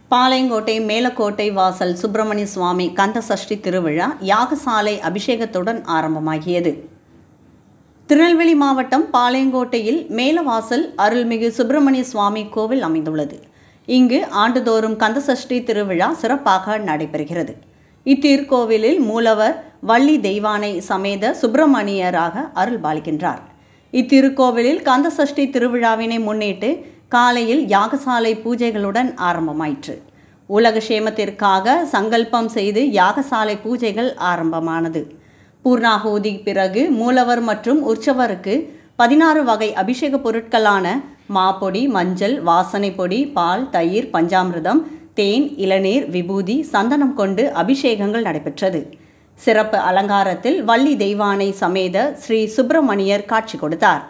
பாளையங்கோட்டை மேலக்கோட்டை வாசல் சுப்பிரமணிய சுவாமி கந்த சஷ்டி திருவிழா யாகசாலை அபிஷேகத்துடன் ஆரம்பமாகியது திருநெல்வேலி மாவட்டம் பாளையங்கோட்டையில் மேலவாசல் அருள்மிகு சுப்பிரமணிய சுவாமி கோவில் அமைந்துள்ளது இங்கு ஆண்டுதோறும் கந்தசஷ்டி திருவிழா சிறப்பாக நடைபெறுகிறது இத்திருக்கோவிலில் மூலவர் வள்ளி தெய்வானை சமேத சுப்பிரமணியராக அருள் பாலிக்கின்றார் இத்திருக்கோவிலில் கந்தசஷ்டி திருவிழாவினை முன்னிட்டு காலையில் யாகசாலை பூஜைகளுடன் ஆரம்பமாயிற்று உலக சேமத்திற்காக சங்கல்பம் செய்து யாகசாலை பூஜைகள் ஆரம்பமானது பூர்ணாகூதி பிறகு மூலவர் மற்றும் உற்சவருக்கு பதினாறு வகை அபிஷேக பொருட்களான மாப்பொடி மஞ்சள் வாசனை பொடி பால் தயிர் பஞ்சாமிர்தம் தேன் இளநீர் விபூதி சந்தனம் கொண்டு அபிஷேகங்கள் நடைபெற்றது சிறப்பு அலங்காரத்தில் வள்ளி தெய்வானை சமேத ஸ்ரீ சுப்பிரமணியர் காட்சி கொடுத்தார்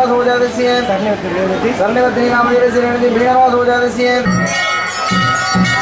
सर्णवद्री नामदेवस्य भीगरासोजातस्य